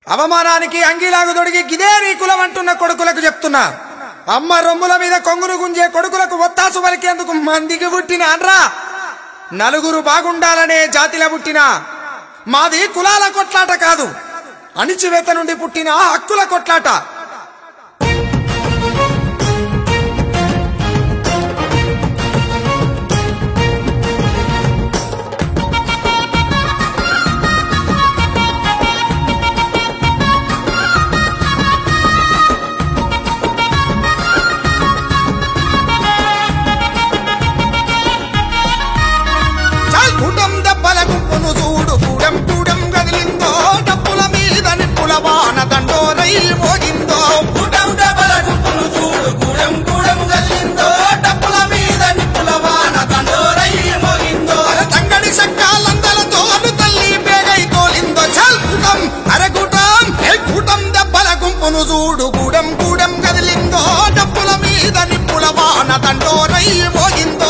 అవమానానికి అంగీలాగు తొడిగి గిదే నీ కులం అంటున్న కొడుకులకు చెప్తున్నా అమ్మ రొమ్ముల మీద కొంగును గుంజే కొడుకులకు ఒత్తాసు పలికేందుకు మందికి పుట్టిన అనరా నలుగురు బాగుండాలనే జాతిలో పుట్టిన మాది కులాల కొట్లాట కాదు అణిచివేత నుండి పుట్టిన హక్కుల కొట్లాట చాల్ కూటం దెబ్బల గుంపును చూడు కూడం కూడం కదిలిందో డప్పుల మీద నిప్పుల వాన దండోరై మోగిందో కూటం డబల గుంపును చూడు కూడం కూడం గల్లిందో డప్పుల మీద నిప్పుల వాన దండోరై మోగిందో అర తంగడి శక్కాలందలతో తల్లి పేగై తోలిందో చాల్ కూటం అరకూటం ఏ కూటం దెబ్బల గుంపును చూడు కూడం కూడం కదిలిందో డప్పుల మీద నిప్పుల వాన దండోరై మోగిందో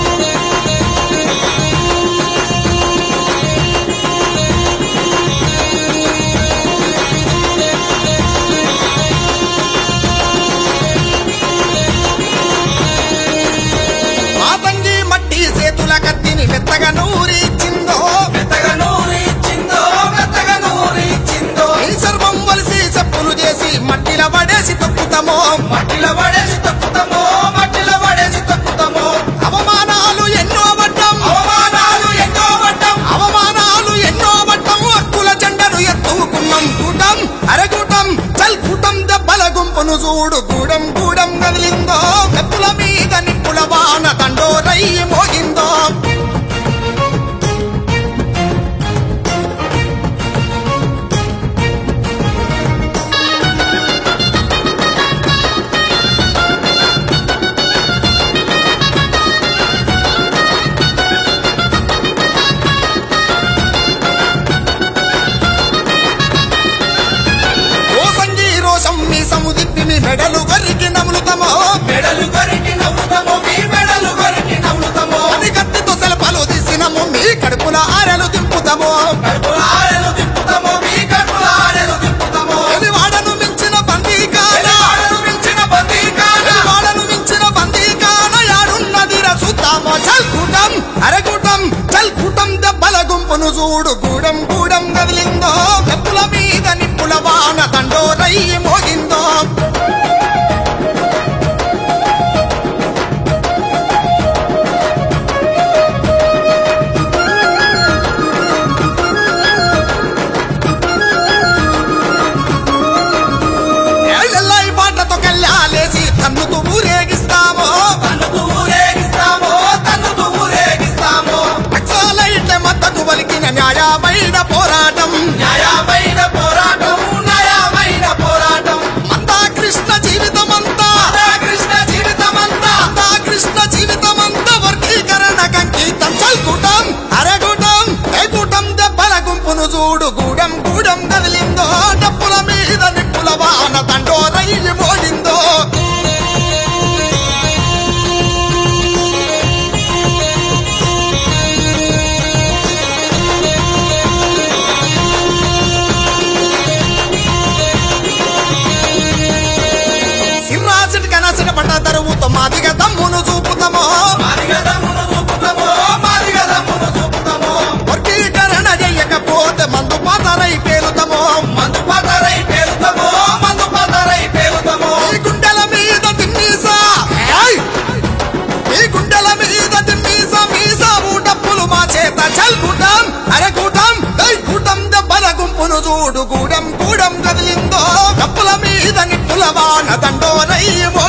మాతంగి మట్టి చేతుల కత్తిని మెత్తగా నూరిచ్చిందో మెత్తగా నూరి ఇచ్చిందో మెత్తగా నూరి ఇచ్చిందో ఈ సర్వం వలిసి చెప్పులు చేసి మట్టిల పడేసి తొక్కుతామో మట్టిలో పడేసి తొక్కుతామో మట్టిలో పడేసి తొక్కుతామో అవమానాలు ఎన్నో పడ్డం అవమానాలు ఎన్నో పడ్డం అవమానాలు ఎన్నో పడ్డం హక్కుల జెండను ఎత్తుకున్నాం కూటం అరగూటం చల్ కూటం దెబ్బల గుంపును చూడు గూడెం గూడెం కదిలిందో కత్తుల మీద నిప్పుల వాన దండోరై మోగిందో రోసంగి రోషం మీ సముదిప్పి మీ మెడలు గరికి నములుతామో మెడలు కొరికి నవ్వుతామో మీ మెడలు కొరికి నవ్వుతామో అని కత్తితో సెలపలు తీసినము మీ కడుపుల ఆరెలు దింపుతామో కడుపుల ఆరెలు తిప్పుతామో మీ కడుపుల ఆరెలు తిప్పుతామో వాడను మించిన బందీకాన ఆడను మించిన బందీకాన వాడను మించిన బందీకాన యాడున్నది రసుతామో చల్ కూటం అరగూటం చల్ కూటం దెబ్బల గుంపును చూడు గూడెం గూడెం కదిలిందో కత్తుల మీద నిప్పుల వాన దండోరై మోగిందో ఏళ్ళెల్లాయి పాటతో కళ్ళాలేసి తన్నుతూ ఊరేగిస్తామో తన్నుతూ ఊరేగిస్తామో తన్నుతూ ఊరేగిస్తామో నక్సలైట్ల మద్దతు వలికిన న్యాయమైన పోరాటం న్యాయమైన పోరాటం న్యాయమైన పోరాటం అంతా కృష్ణ జీవితమంతా రాధా కృష్ణ జీవితమంతా అంతా కృష్ణ జీవితమంతా వర్గీకరణ కంకితం చల్కూటం అరగూటం ఏకూటం దెబ్బల గుంపును చూడు గూడెం గూడెం కదిలిందో డప్పుల మీద నిప్పుల వాన దండో రైలు మోగిందో సిర్రాసిటి కనసిన పడ్డ తరువుతో మాదిగా దమ్మును చూపుతామో మాదిగా దమ్మును చూపుతామో మాదిగా దమ్మును చూపుతామో వర్గీకరణ చెయ్యకపోతే మందు పాతరై పేలుతామో మందు పాతరై పేలుతామో మందు పాతరై పేలుతామో ఈ గుండెల మీద తిమ్మీసా ఏయ్! ఈ గుండెల మీద తిమ్మీసా మీసా డప్పులు మా చేత చల్కూటం అరకూటం ఏయ్ కూటం దెబ్బల గుంపును చూడు గూడెం గూడెం కదిలిందో డప్పుల మీద నిప్పుల వాన దండోరై మో